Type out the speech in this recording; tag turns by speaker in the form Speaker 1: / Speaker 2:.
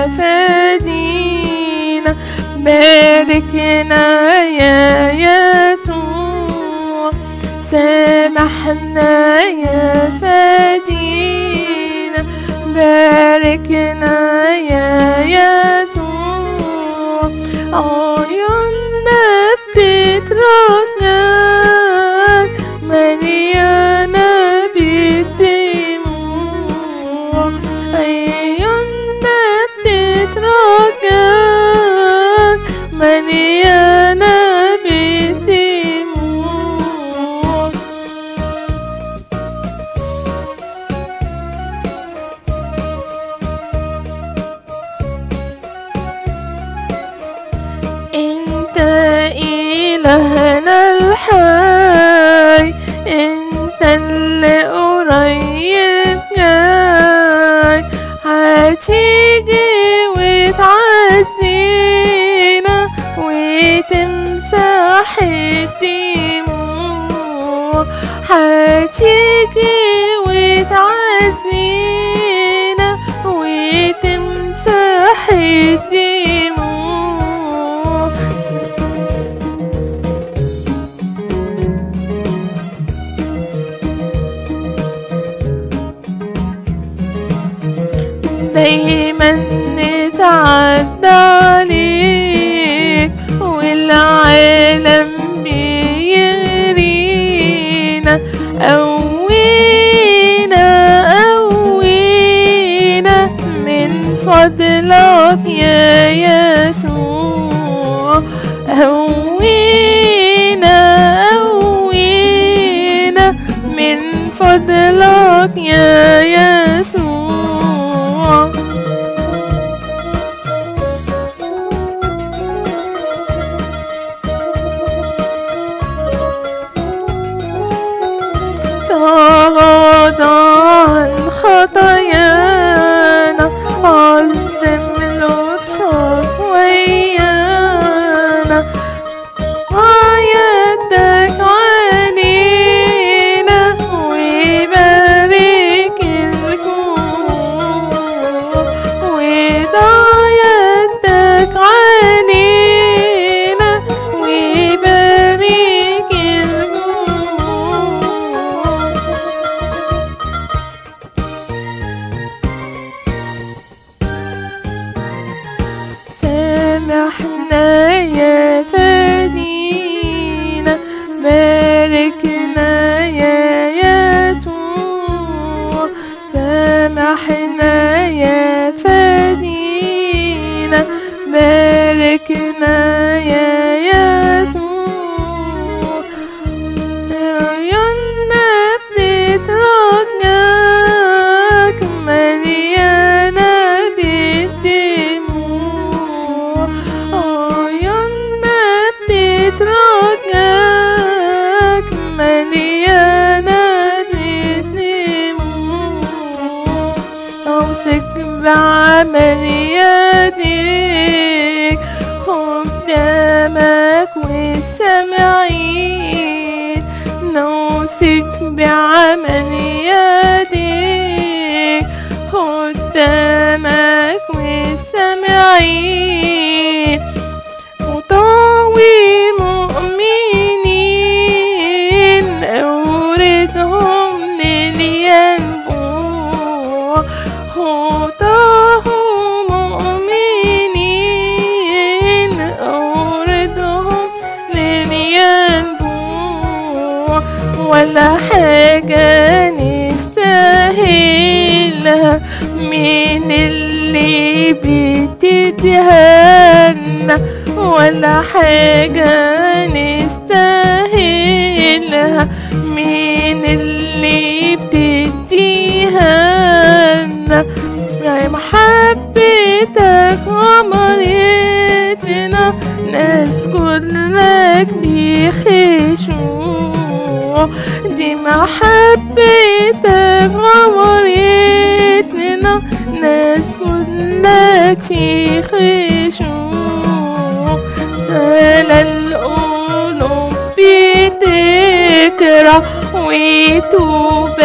Speaker 1: فادينا باركنا يا يسوع سامحنا يا فادينا باركنا يا يسوع عيوننا بتترجاك مليانة بالدموع عيوننا بتترجاك مليانة بالدموع انت الهنا الحي انت اللي قريب جاي هتيجي وتعزينا وتمسح الدموع هتيجي وتعزينا وتمسح الدموع دايما نتعدى عليك والعالم بيغرينا قوينا قوينا من فضلك يا يسوع قوينا قوينا من فضلك يا يسوع تغاضى عن خطايانا عظم لطفك ويانا ويدك علينا ويبارك الجموع وضع يدك علينا ويبارك الجموع سامحنا يا فادينا باركنا يا يسوع سامحنا يا فادينا باركنا يا يسوع عيوننا بتترجاك مليانة بالدموع عيوننا بتترجاك مليانة بالدموع أمسك بعمل يديك خدامك والسامعين نوسك بعمل يديك خدامك والسامعين وطاوي مؤمنين أوردهم للينبوع خطاه مؤمنين أوردهم للينبوع ولا حاجة نستاهلها من اللي بتدهنا ولا حاجة نستاهلها من اللي بتديها لنا يا محبتك عمرتنا نسجد لك بخشوع دي محبتك عمرتنا نسجد لك في خشوع سال القلوب بتكره وتوب